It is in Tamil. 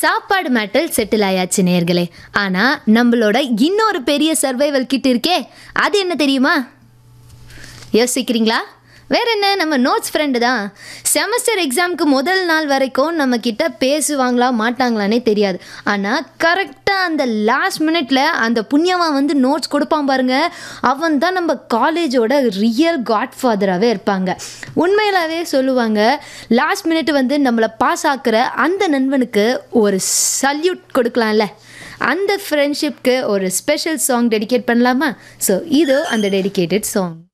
சாப்பாடு மேட்டல் செட்டில் ஆயாச்சு நேர்களே ஆனால் நம்மளோட இன்னொரு பெரிய சர்வைவல் கிட் இருக்கே அது என்ன தெரியுமா யோசிக்கிறீங்களா வேற என்ன நம்ம நோட்ஸ் ஃப்ரெண்டு தான் செமஸ்டர் எக்ஸாமுக்கு முதல் நாள் வரைக்கும் நம்ம கிட்ட பேசுவாங்களா மாட்டாங்களானே தெரியாது ஆனால் கரெக்டாக அந்த லாஸ்ட் மினிட்ல அந்த புண்ணியவன் வந்து நோட்ஸ் கொடுப்பான் பாருங்க அவன் தான் நம்ம காலேஜோட ரியல் காட் ஃபாதராகவே இருப்பாங்க உண்மையிலாவே சொல்லுவாங்க லாஸ்ட் மினிட் வந்து நம்மளை பாஸ் ஆக்குற அந்த நண்பனுக்கு ஒரு சல்யூட் கொடுக்கலாம்ல அந்த ஃப்ரெண்ட்ஷிப்க்கு ஒரு ஸ்பெஷல் சாங் டெடிகேட் பண்ணலாமா ஸோ இது அந்த டெடிகேட்டட் சாங்